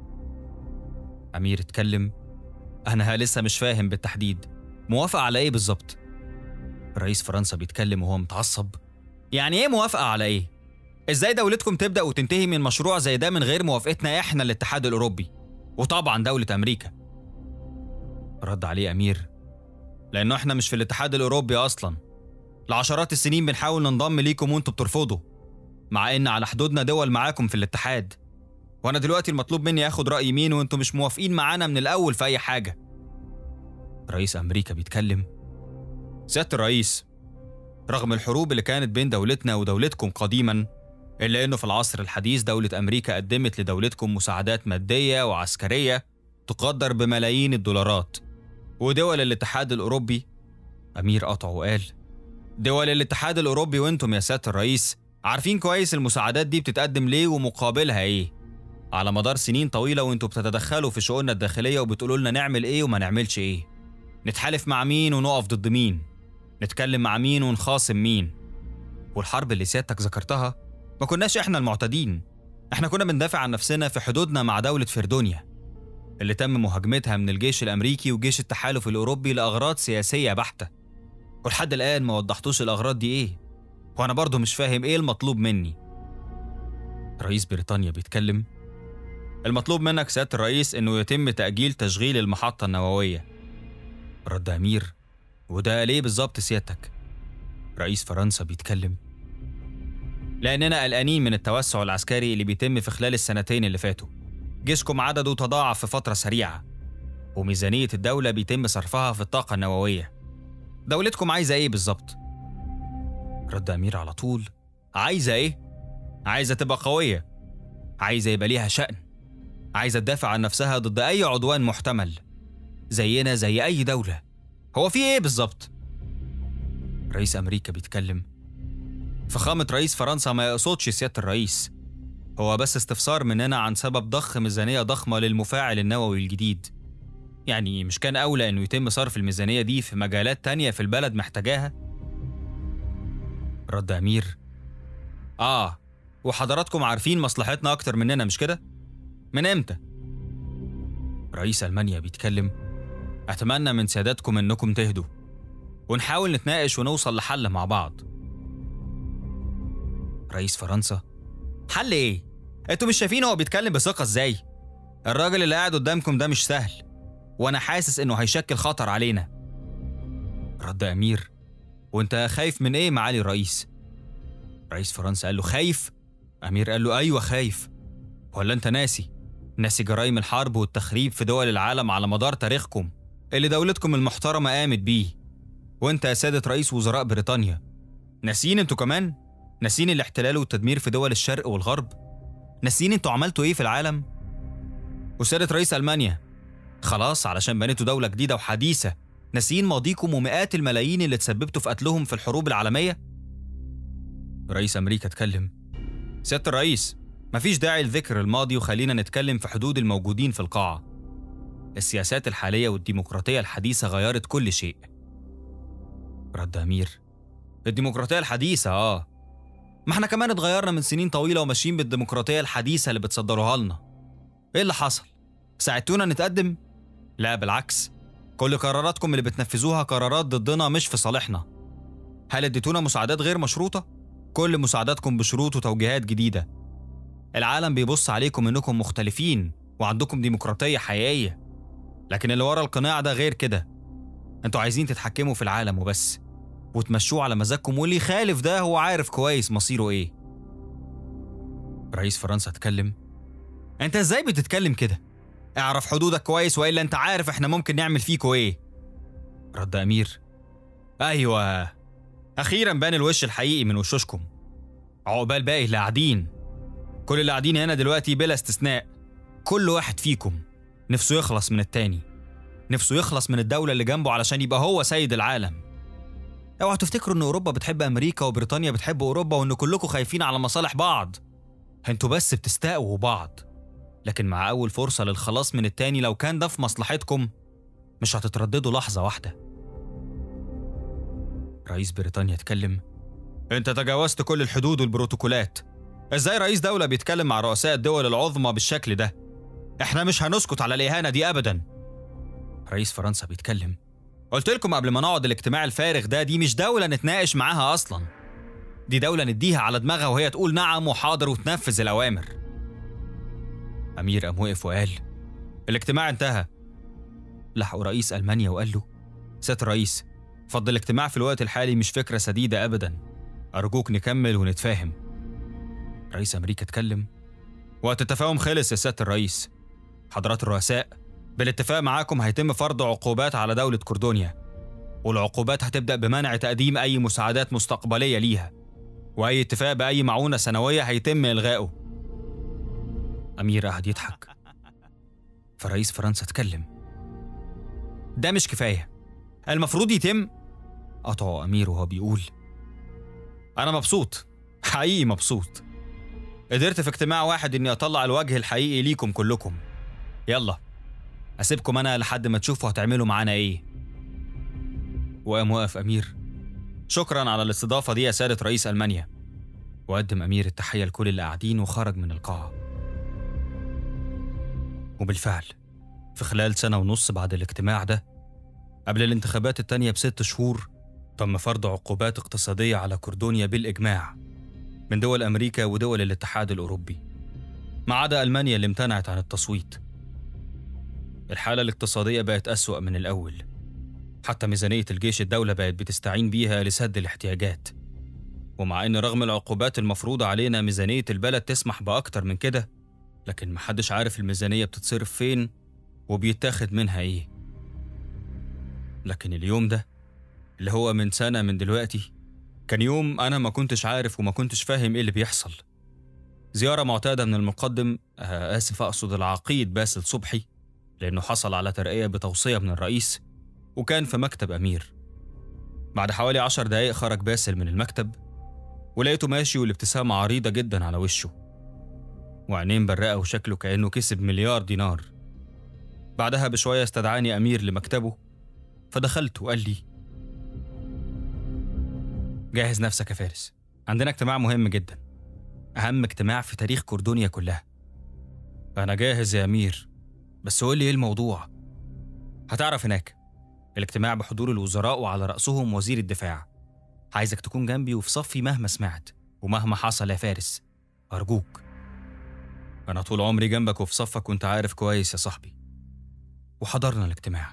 أمير اتكلم أنا لسه مش فاهم بالتحديد موافقة على إيه بالظبط؟ رئيس فرنسا بيتكلم وهو متعصب يعني إيه موافقة على إيه؟ إزاي دولتكم تبدأ وتنتهي من مشروع زي ده من غير موافقتنا إحنا الاتحاد الأوروبي؟ وطبعا دولة أمريكا رد عليه أمير لأنه إحنا مش في الاتحاد الأوروبي أصلا لعشرات السنين بنحاول ننضم ليكم وانتوا بترفضوا مع إن على حدودنا دول معاكم في الاتحاد وانا دلوقتي المطلوب مني اخد راي مين وانتوا مش موافقين معانا من الاول في اي حاجه رئيس أمريكا بيتكلم سيادة الرئيس رغم الحروب اللي كانت بين دولتنا ودولتكم قديما إلا إنه في العصر الحديث دولة أمريكا قدمت لدولتكم مساعدات مادية وعسكرية تقدر بملايين الدولارات ودول الاتحاد الأوروبي أمير قطع وقال دول الاتحاد الأوروبي وانتم يا سيادة الرئيس عارفين كويس المساعدات دي بتتقدم ليه ومقابلها ايه على مدار سنين طويلة وانتوا بتتدخلوا في شؤوننا الداخلية وبتقولوا لنا نعمل ايه وما نعملش ايه نتحالف مع مين ونقف ضد مين نتكلم مع مين ونخاصم مين والحرب اللي سيادتك ذكرتها ما كناش احنا المعتدين احنا كنا بندافع عن نفسنا في حدودنا مع دولة فردونيا اللي تم مهاجمتها من الجيش الامريكي وجيش التحالف الاوروبي لاغراض سياسية بحتة ولحد الان ما وضحتوش الاغراض دي ايه وانا برضه مش فاهم ايه المطلوب مني رئيس بريطانيا بيتكلم المطلوب منك سيادة الرئيس انه يتم تأجيل تشغيل المحطة النووية رد أمير وده ليه بالظبط سيادتك رئيس فرنسا بيتكلم لأننا قلقانين من التوسع العسكري اللي بيتم في خلال السنتين اللي فاتوا جيشكم عدده تضاعف في فترة سريعة وميزانية الدولة بيتم صرفها في الطاقة النووية دولتكم عايزة إيه بالظبط؟ رد أمير على طول عايزة إيه؟ عايزة تبقى قوية عايزة يبقى ليها شأن عايزة تدافع عن نفسها ضد أي عدوان محتمل زينا زي أي دولة هو في إيه بالظبط؟ رئيس أمريكا بيتكلم فخامة رئيس فرنسا ما يقصدش سيادة الرئيس هو بس استفسار مننا عن سبب ضخ ميزانية ضخمة للمفاعل النووي الجديد يعني مش كان أولى إنه يتم صرف الميزانية دي في مجالات تانية في البلد محتاجاها؟ رد أمير آه وحضراتكم عارفين مصلحتنا أكتر مننا مش كده؟ من إمتى؟ رئيس ألمانيا بيتكلم أتمنى من سيادتكم إنكم تهدوا ونحاول نتناقش ونوصل لحل مع بعض رئيس فرنسا حل إيه؟ أنتوا مش شايفين هو بيتكلم بثقة إزاي؟ الراجل اللي قاعد قدامكم ده مش سهل وأنا حاسس إنه هيشكل خطر علينا رد أمير وأنت خايف من إيه معالي الرئيس؟ رئيس فرنسا قال له خايف؟ أمير قال له أيوة خايف ولا أنت ناسي؟ ناسي جرائم الحرب والتخريب في دول العالم على مدار تاريخكم اللي دولتكم المحترمة قامت بيه وانت يا سادة رئيس وزراء بريطانيا ناسيين انتوا كمان؟ ناسيين الاحتلال والتدمير في دول الشرق والغرب؟ ناسيين انتوا عملتوا ايه في العالم؟ وسادة رئيس ألمانيا خلاص علشان بنيتوا دولة جديدة وحديثة ناسيين ماضيكم ومئات الملايين اللي تسببتوا في قتلهم في الحروب العالمية؟ رئيس أمريكا اتكلم سيادة الرئيس مفيش داعي لذكر الماضي وخلينا نتكلم في حدود الموجودين في القاعة السياسات الحالية والديمقراطية الحديثة غيرت كل شيء رد أمير الديمقراطية الحديثة آه ما احنا كمان اتغيرنا من سنين طويلة وماشيين بالديمقراطية الحديثة اللي بتصدروها لنا ايه اللي حصل؟ ساعدتونا نتقدم؟ لا بالعكس كل قراراتكم اللي بتنفذوها قرارات ضدنا مش في صالحنا هل اديتونا مساعدات غير مشروطة؟ كل مساعداتكم بشروط وتوجيهات جديدة العالم بيبص عليكم انكم مختلفين وعندكم ديمقراطية حقيقية لكن اللي ورا القناع ده غير كده انتوا عايزين تتحكموا في العالم وبس وتمشوه على مزاجكم واللي يخالف ده هو عارف كويس مصيره ايه رئيس فرنسا اتكلم انت ازاي بتتكلم كده اعرف حدودك كويس والا انت عارف احنا ممكن نعمل فيكوا ايه رد امير ايوه اخيرا بان الوش الحقيقي من وشوشكم عقبال باقي اللي قاعدين كل اللي قاعدين هنا دلوقتي بلا استثناء كل واحد فيكم نفسه يخلص من التاني نفسه يخلص من الدولة اللي جنبه علشان يبقى هو سيد العالم اوعوا تفتكروا ان اوروبا بتحب امريكا وبريطانيا بتحب اوروبا وان كلكم خايفين على مصالح بعض انتوا بس بتستقوا بعض لكن مع اول فرصة للخلاص من التاني لو كان ده في مصلحتكم مش هتترددوا لحظة واحدة رئيس بريطانيا اتكلم انت تجاوزت كل الحدود والبروتوكولات ازاي رئيس دولة بيتكلم مع رؤساء الدول العظمى بالشكل ده احنا مش هنسكت على الاهانة دي ابدا رئيس فرنسا بيتكلم قلت لكم قبل ما نقعد الاجتماع الفارغ ده دي مش دولة نتناقش معاها اصلا دي دولة نديها على دماغها وهي تقول نعم وحاضر وتنفذ الاوامر امير قام وقف وقال الاجتماع انتهى لحقوا رئيس المانيا وقال له سيادة الرئيس فضل الاجتماع في الوقت الحالي مش فكرة سديدة ابدا ارجوك نكمل ونتفاهم رئيس امريكا اتكلم وقت التفاهم خلص يا سياده الرئيس حضرات الرؤساء بالاتفاق معاكم هيتم فرض عقوبات على دولة كردونيا والعقوبات هتبدأ بمنع تقديم أي مساعدات مستقبلية ليها وأي اتفاق بأي معونة سنوية هيتم إلغائه أمير قعد يضحك فرئيس فرنسا اتكلم ده مش كفاية المفروض يتم قطعه أمير وهو بيقول أنا مبسوط حقيقي مبسوط قدرت في اجتماع واحد إني أطلع الوجه الحقيقي ليكم كلكم يلا أسيبكم أنا لحد ما تشوفوا هتعملوا معانا إيه وقام واقف أمير شكرا على الاستضافة دي يا سيادة رئيس ألمانيا وقدم أمير التحية لكل اللي قاعدين وخرج من القاعة وبالفعل في خلال سنة ونص بعد الاجتماع ده قبل الانتخابات التانية بست شهور تم فرض عقوبات اقتصادية على كردونيا بالإجماع من دول أمريكا ودول الاتحاد الأوروبي ما عدا ألمانيا اللي امتنعت عن التصويت الحالة الاقتصادية بقت أسوأ من الأول حتى ميزانية الجيش الدولة بقت بتستعين بيها لسد الاحتياجات ومع إن رغم العقوبات المفروضة علينا ميزانية البلد تسمح بأكتر من كده لكن محدش عارف الميزانية بتتصرف فين وبيتاخد منها إيه لكن اليوم ده اللي هو من سنة من دلوقتي كان يوم أنا ما كنتش عارف وما كنتش فاهم إيه اللي بيحصل زيارة معتادة من المقدم آه آسف أقصد العقيد باسل صبحي لأنه حصل على ترقية بتوصية من الرئيس وكان في مكتب أمير بعد حوالي عشر دقايق خرج باسل من المكتب ولقيته ماشي والابتسامة عريضة جدا على وشه وعينين برقة وشكله كأنه كسب مليار دينار بعدها بشوية استدعاني أمير لمكتبه فدخلت وقال لي جهز نفسك يا فارس عندنا اجتماع مهم جدا أهم اجتماع في تاريخ كردونيا كلها أنا جاهز يا أمير بس قول لي إيه الموضوع هتعرف هناك الاجتماع بحضور الوزراء وعلى رأسهم وزير الدفاع عايزك تكون جنبي وفي صفي مهما سمعت ومهما حصل يا فارس أرجوك أنا طول عمري جنبك وفي صفك وأنت عارف كويس يا صاحبي وحضرنا الاجتماع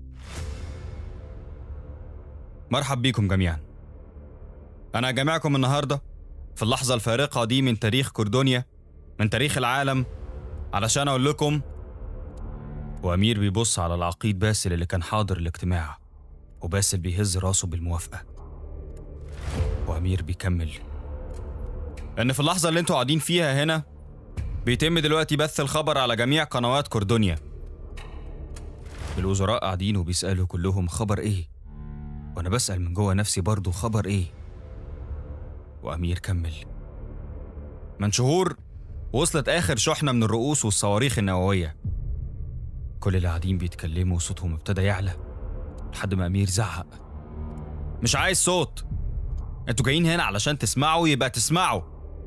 مرحب بيكم جميعا أنا جامعكم النهاردة في اللحظة الفارقة دي من تاريخ كردونيا من تاريخ العالم علشان أقول لكم وأمير بيبص على العقيد باسل اللي كان حاضر الاجتماع وباسل بيهز راسه بالموافقة وأمير بيكمل إن في اللحظة اللي انتوا قاعدين فيها هنا بيتم دلوقتي بث الخبر على جميع قنوات كردونيا الوزراء قاعدين وبيسألوا كلهم خبر إيه وأنا بسأل من جوه نفسي برضه خبر إيه وأمير كمل من شهور وصلت آخر شحنة من الرؤوس والصواريخ النووية كل اللي قاعدين بيتكلموا وصوتهم ابتدى يعلى لحد ما أمير زعق مش عايز صوت انتوا جايين هنا علشان تسمعوا يبقى تسمعوا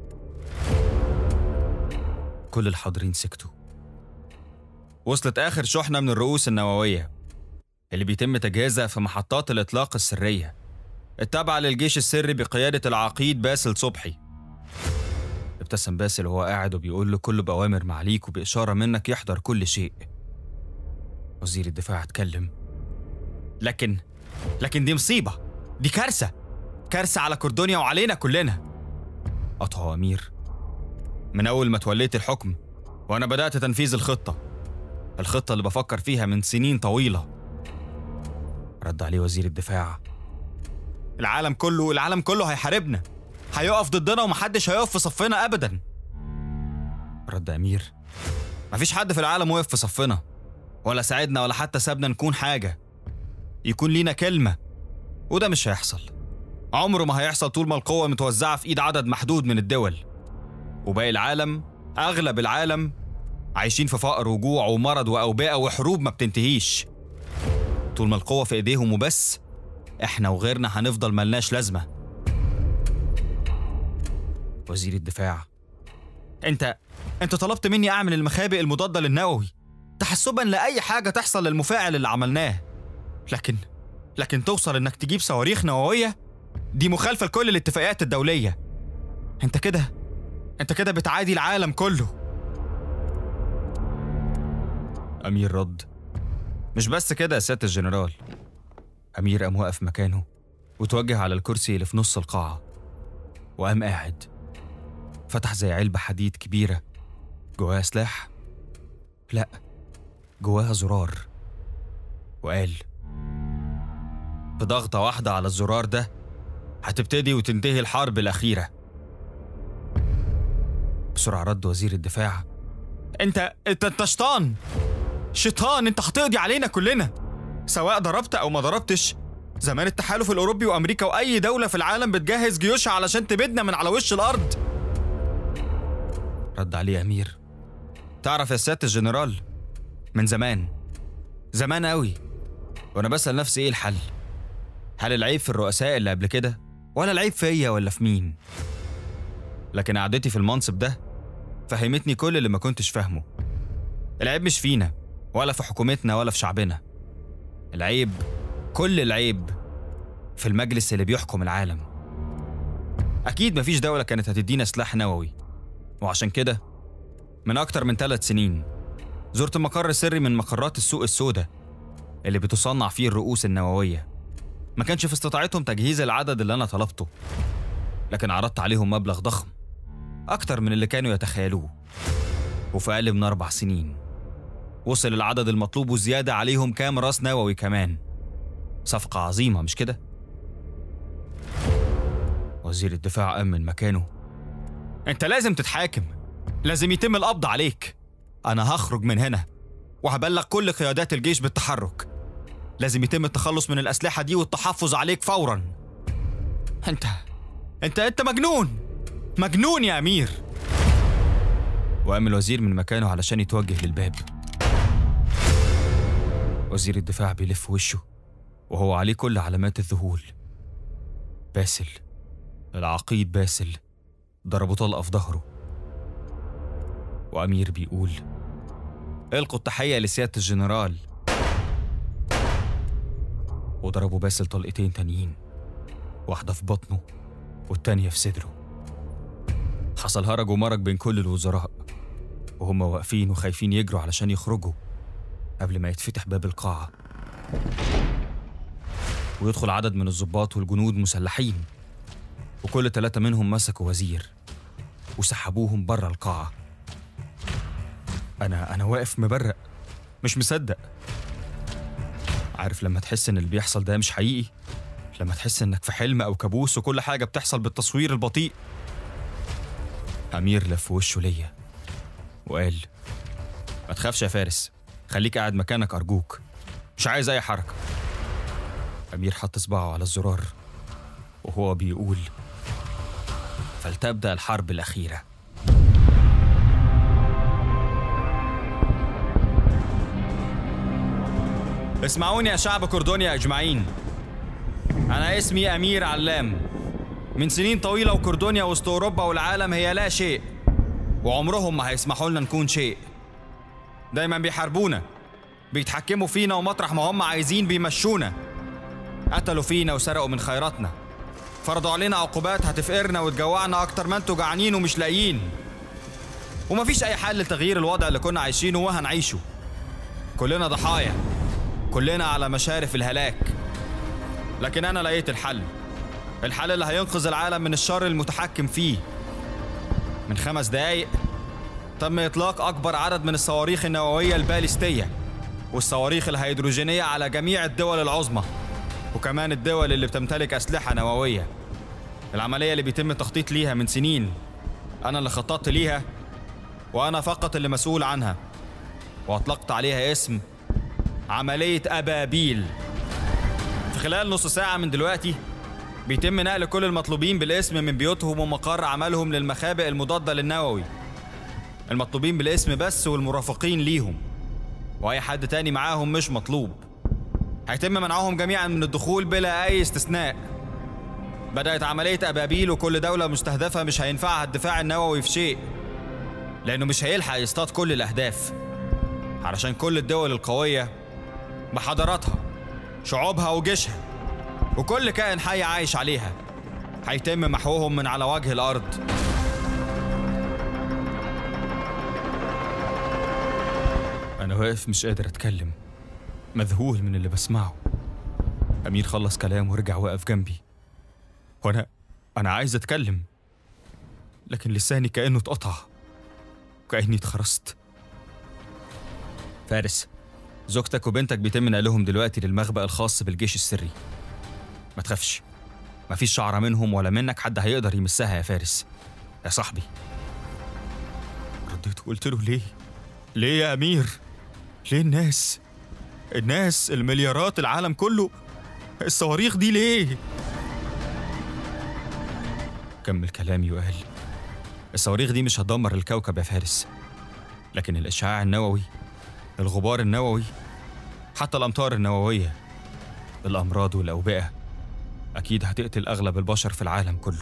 كل الحاضرين سكتوا وصلت آخر شحنة من الرؤوس النووية اللي بيتم تجهيزها في محطات الإطلاق السرية التابعة للجيش السري بقيادة العقيد باسل صبحي ابتسم باسل وهو قاعد وبيقول له كله بأوامر معليك وبإشارة منك يحضر كل شيء وزير الدفاع اتكلم لكن لكن دي مصيبة دي كارثة كارثة على كردونيا وعلينا كلنا قطعه أمير من أول ما توليت الحكم وأنا بدأت تنفيذ الخطة الخطة اللي بفكر فيها من سنين طويلة رد عليه وزير الدفاع العالم كله العالم كله هيحاربنا هيقف ضدنا ومحدش هيقف في صفنا أبدا رد أمير مفيش حد في العالم وقف في صفنا ولا ساعدنا ولا حتى سابنا نكون حاجة يكون لينا كلمة وده مش هيحصل عمره ما هيحصل طول ما القوة متوزعة في إيد عدد محدود من الدول وباقي العالم أغلب العالم عايشين في فقر وجوع ومرض وأوبئة وحروب ما بتنتهيش طول ما القوة في إيديهم وبس إحنا وغيرنا هنفضل ملناش لازمة وزير الدفاع أنت أنت طلبت مني أعمل المخابئ المضادة للنووي تحسبا لأي حاجة تحصل للمفاعل اللي عملناه لكن لكن توصل إنك تجيب صواريخ نووية دي مخالفة لكل الاتفاقيات الدولية أنت كده أنت كده بتعادي العالم كله أمير رد مش بس كده يا سيادة الجنرال أمير قام واقف مكانه وتوجه على الكرسي اللي في نص القاعة وقام قاعد فتح زي علبة حديد كبيرة جواها سلاح لا جواها زرار وقال بضغطة واحدة على الزرار ده هتبتدي وتنتهي الحرب الأخيرة بسرعة رد وزير الدفاع انت انت انت شيطان شيطان انت هتقضي علينا كلنا سواء ضربت او ما ضربتش زمان التحالف الاوروبي وامريكا واي دوله في العالم بتجهز جيوشها علشان تبيدنا من على وش الارض رد عليه امير تعرف يا سياده الجنرال من زمان زمان قوي وانا بسال نفسي ايه الحل هل العيب في الرؤساء اللي قبل كده ولا العيب فيا ولا في مين لكن قعدتي في المنصب ده فهمتني كل اللي ما كنتش فاهمه العيب مش فينا ولا في حكومتنا ولا في شعبنا العيب كل العيب في المجلس اللي بيحكم العالم أكيد مفيش دولة كانت هتدينا سلاح نووي وعشان كده من أكتر من ثلاث سنين زرت مقر سري من مقرات السوق السوداء اللي بتصنع فيه الرؤوس النووية ما كانش في استطاعتهم تجهيز العدد اللي أنا طلبته لكن عرضت عليهم مبلغ ضخم أكتر من اللي كانوا يتخيلوه وفي أقل من أربع سنين وصل العدد المطلوب وزيادة عليهم كام راس نووي كمان صفقة عظيمة مش كده؟ وزير الدفاع قام من مكانه انت لازم تتحاكم لازم يتم القبض عليك انا هخرج من هنا وهبلغ كل قيادات الجيش بالتحرك لازم يتم التخلص من الأسلحة دي والتحفظ عليك فورا انت انت انت مجنون مجنون يا أمير وقام الوزير من مكانه علشان يتوجه للباب وزير الدفاع بيلف وشه وهو عليه كل علامات الذهول باسل العقيد باسل ضربه طلقة في ظهره وأمير بيقول القوا التحية لسيادة الجنرال وضربوا باسل طلقتين تانيين واحدة في بطنه والتانية في صدره حصل هرج ومرج بين كل الوزراء وهم واقفين وخايفين يجروا علشان يخرجوا قبل ما يتفتح باب القاعة ويدخل عدد من الضباط والجنود مسلحين وكل ثلاثة منهم مسكوا وزير وسحبوهم بره القاعة أنا أنا واقف مبرق مش مصدق عارف لما تحس إن اللي بيحصل ده مش حقيقي لما تحس إنك في حلم أو كابوس وكل حاجة بتحصل بالتصوير البطيء أمير لف وشه ليا وقال ما تخافش يا فارس خليك قاعد مكانك أرجوك مش عايز أي حركة أمير حط صباعه على الزرار وهو بيقول فلتبدأ الحرب الأخيرة اسمعوني يا شعب كردونيا أجمعين أنا اسمي أمير علام من سنين طويلة وكردونيا وسط أوروبا والعالم هي لا شيء وعمرهم ما هيسمحوا لنا نكون شيء دايما بيحاربونا بيتحكموا فينا ومطرح ما هم عايزين بيمشونا قتلوا فينا وسرقوا من خيراتنا فرضوا علينا عقوبات هتفقرنا وتجوعنا أكتر ما انتوا جعانين ومش لاقيين ومفيش أي حل لتغيير الوضع اللي كنا عايشينه وهنعيشه كلنا ضحايا كلنا على مشارف الهلاك لكن أنا لقيت الحل الحل اللي هينقذ العالم من الشر المتحكم فيه من خمس دقايق تم إطلاق أكبر عدد من الصواريخ النووية الباليستية والصواريخ الهيدروجينية على جميع الدول العظمى وكمان الدول اللي بتمتلك أسلحة نووية العملية اللي بيتم التخطيط ليها من سنين أنا اللي خططت ليها وأنا فقط اللي مسؤول عنها وأطلقت عليها اسم عملية أبابيل في خلال نص ساعة من دلوقتي بيتم نقل كل المطلوبين بالاسم من بيوتهم ومقر عملهم للمخابئ المضادة للنووي المطلوبين بالاسم بس والمرافقين ليهم وأي حد تاني معاهم مش مطلوب هيتم منعهم جميعا من الدخول بلا أي استثناء بدأت عملية أبابيل وكل دولة مستهدفة مش هينفعها الدفاع النووي في شيء لأنه مش هيلحق يصطاد كل الأهداف علشان كل الدول القوية بحضاراتها شعوبها وجيشها وكل كائن حي عايش عليها هيتم محوهم من على وجه الأرض أنا واقف مش قادر أتكلم مذهول من اللي بسمعه أمير خلص كلام ورجع وقف جنبي وأنا أنا عايز أتكلم لكن لساني كأنه اتقطع كأني اتخرست فارس زوجتك وبنتك بيتم نقلهم دلوقتي للمخبأ الخاص بالجيش السري ما تخافش مفيش شعرة منهم ولا منك حد هيقدر يمسها يا فارس يا صاحبي رديت وقلت له ليه ليه يا أمير ليه الناس الناس المليارات العالم كله الصواريخ دي ليه كمل كلامي وقال الصواريخ دي مش هتدمر الكوكب يا فارس لكن الإشعاع النووي الغبار النووي حتى الأمطار النووية الأمراض والأوبئة أكيد هتقتل أغلب البشر في العالم كله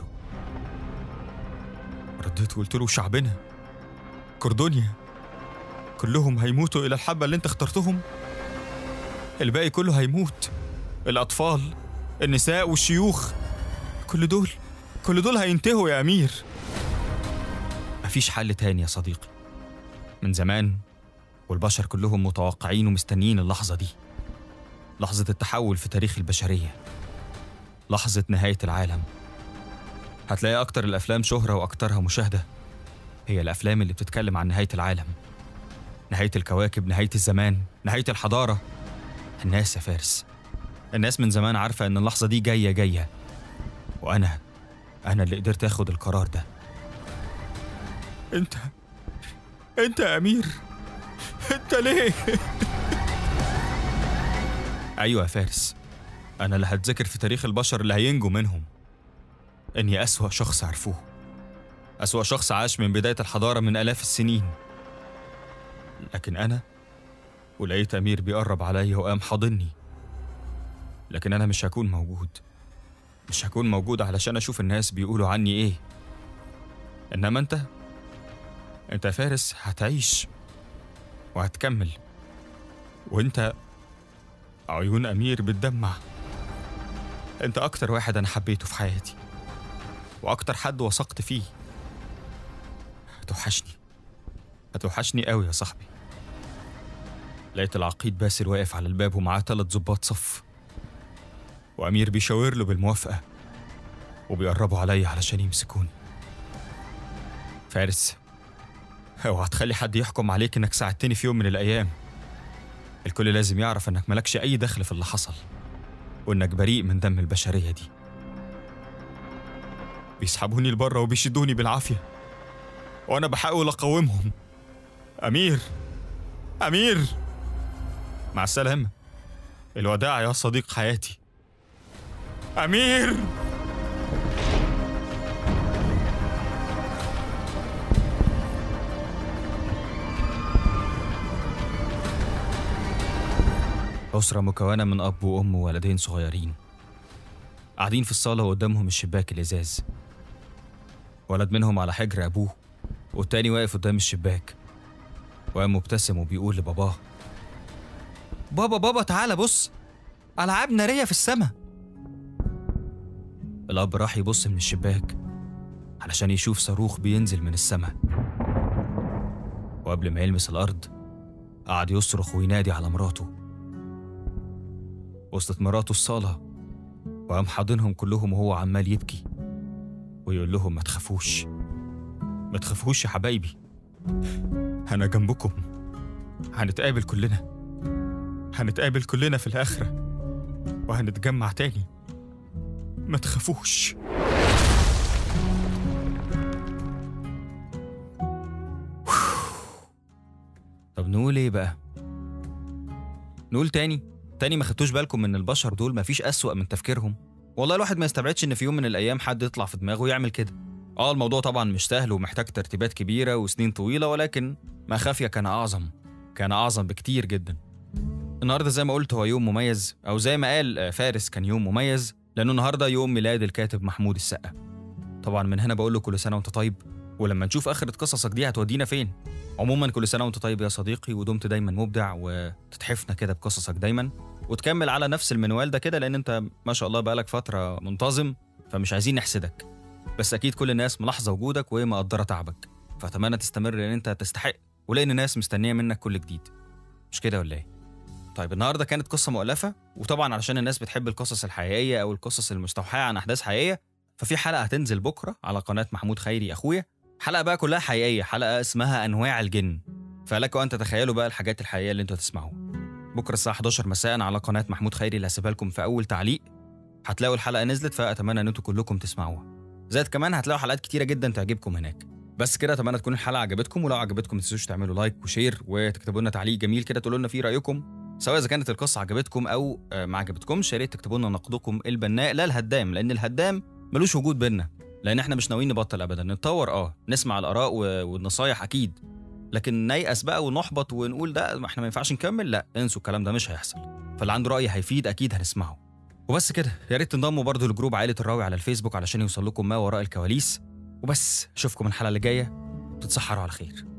رديت وقلت له شعبنا كردونيا كلهم هيموتوا إلى الحبة اللي أنت اخترتهم الباقي كله هيموت الأطفال النساء والشيوخ كل دول كل دول هينتهوا يا أمير مفيش حل تاني يا صديقي من زمان والبشر كلهم متوقعين ومستنيين اللحظة دي لحظة التحول في تاريخ البشرية لحظة نهاية العالم هتلاقي أكتر الأفلام شهرة وأكترها مشاهدة هي الأفلام اللي بتتكلم عن نهاية العالم نهاية الكواكب نهاية الزمان نهاية الحضارة الناس يا فارس الناس من زمان عارفة إن اللحظة دي جاية جاية وأنا أنا اللي قدرت آخد القرار ده أنت أنت يا أمير أنت ليه؟ أيوة يا فارس أنا اللي هتذكر في تاريخ البشر اللي هينجوا منهم إني أسوأ شخص عرفوه أسوأ شخص عاش من بداية الحضارة من آلاف السنين لكن أنا ولقيت أمير بيقرب عليا وقام حاضني لكن أنا مش هكون موجود مش هكون موجود علشان أشوف الناس بيقولوا عني إيه إنما أنت أنت يا فارس هتعيش وهتكمل وأنت عيون أمير بتدمع أنت أكتر واحد أنا حبيته في حياتي وأكتر حد وثقت فيه هتوحشني هتوحشني قوي يا صاحبي لقيت العقيد باسل واقف على الباب ومعاه تلات ظباط صف وأمير بيشاور له بالموافقة وبيقربوا عليا علشان يمسكوني فارس اوعى تخلي حد يحكم عليك انك ساعدتني في يوم من الايام الكل لازم يعرف انك ملكش اي دخل في اللي حصل وانك بريء من دم البشريه دي بيسحبوني لبره وبيشدوني بالعافيه وانا بحاول اقاومهم امير امير مع السلامه الوداع يا صديق حياتي امير أسرة مكونة من أب وأم وولدين صغيرين قاعدين في الصالة وقدامهم الشباك الإزاز ولد منهم على حجر أبوه والتاني واقف قدام الشباك وقام مبتسم وبيقول لباباه بابا بابا تعالى بص ألعاب نارية في السماء الأب راح يبص من الشباك علشان يشوف صاروخ بينزل من السماء وقبل ما يلمس الأرض قعد يصرخ وينادي على مراته وسطت مراته الصالة وقام حاضنهم كلهم وهو عمال يبكي ويقول لهم ما تخافوش ما تخافوش يا حبايبي أنا جنبكم هنتقابل كلنا هنتقابل كلنا في الآخرة وهنتجمع تاني ما تخافوش طب نقول ايه بقى نقول تاني تاني ما خدتوش بالكم من البشر دول مفيش أسوأ من تفكيرهم والله الواحد ما يستبعدش ان في يوم من الايام حد يطلع في دماغه يعمل كده اه الموضوع طبعا مش سهل ومحتاج ترتيبات كبيره وسنين طويله ولكن ما خافيا كان اعظم كان اعظم بكتير جدا النهارده زي ما قلت هو يوم مميز او زي ما قال آه، فارس كان يوم مميز لانه النهارده يوم ميلاد الكاتب محمود السقا طبعا من هنا بقول له كل سنه وانت طيب ولما نشوف اخره قصصك دي هتودينا فين عموما كل سنه وانت طيب يا صديقي ودمت دايما مبدع وتتحفنا كده بقصصك دايما وتكمل على نفس المنوال ده كده لان انت ما شاء الله بقالك فتره منتظم فمش عايزين نحسدك بس اكيد كل الناس ملاحظه وجودك ومقدره تعبك فاتمنى تستمر لان انت تستحق ولان الناس مستنيه منك كل جديد مش كده ولا ايه طيب النهارده كانت قصه مؤلفه وطبعا علشان الناس بتحب القصص الحقيقيه او القصص المستوحاه عن احداث حقيقيه ففي حلقه هتنزل بكره على قناه محمود خيري اخويا حلقه بقى كلها حقيقيه حلقه اسمها انواع الجن فلك ان تتخيلوا بقى الحاجات الحقيقيه اللي انتوا هتسمعوها بكره الساعه 11 مساء على قناه محمود خيري اللي هسيبها لكم في اول تعليق هتلاقوا الحلقه نزلت فاتمنى ان انتوا كلكم تسمعوها زائد كمان هتلاقوا حلقات كتيره جدا تعجبكم هناك بس كده اتمنى تكون الحلقه عجبتكم ولو عجبتكم ما تنسوش تعملوا لايك وشير وتكتبوا لنا تعليق جميل كده تقولوا لنا فيه رايكم سواء اذا كانت القصه عجبتكم او آه، ما عجبتكمش يا ريت تكتبوا لنا نقدكم البناء لا الهدام لان الهدام ملوش وجود بينا لان احنا مش ناويين نبطل ابدا نتطور اه نسمع الاراء و- والنصايح اكيد لكن نيأس بقى ونحبط ونقول ده ما احنا ما ينفعش نكمل لا انسوا الكلام ده مش هيحصل فاللي عنده رأي هيفيد اكيد هنسمعه وبس كده يا ريت تنضموا برضو لجروب عائلة الراوي على الفيسبوك علشان يوصل لكم ما وراء الكواليس وبس اشوفكم الحلقة اللي جاية تتصحروا على خير